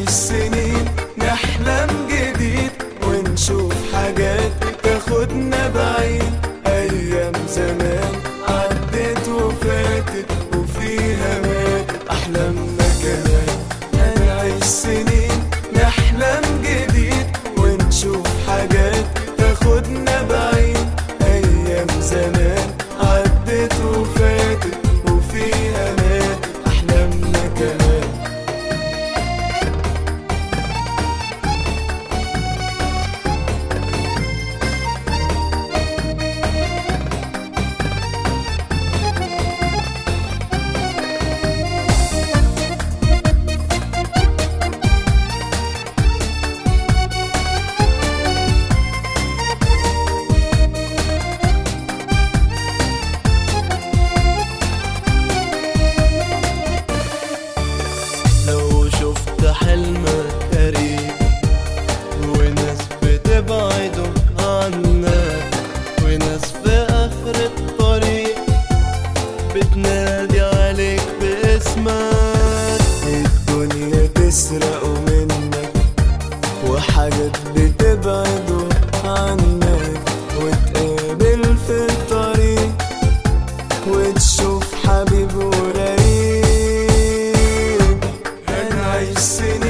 هنعيش سنين نحلم جديد ونشوف حاجات تاخدنا بعيد أيام زمان عدت وفاتت وفيها ماتت أحلامنا كمان هنعيش سنين نحلم جديد ونشوف حاجات تاخدنا بعيد أيام زمان عدت وفاتت وفيها ماتت أحلامنا كمان لو شفت حلمك قريب وناس بتبعدوا عنك وناس في آخر الطريق بتنادي عليك باسمك الدنيا تسرق منك وحاجات بتبعده عنك وتقابل في الطريق وتشوف حبيب وغريب هنعيش سنين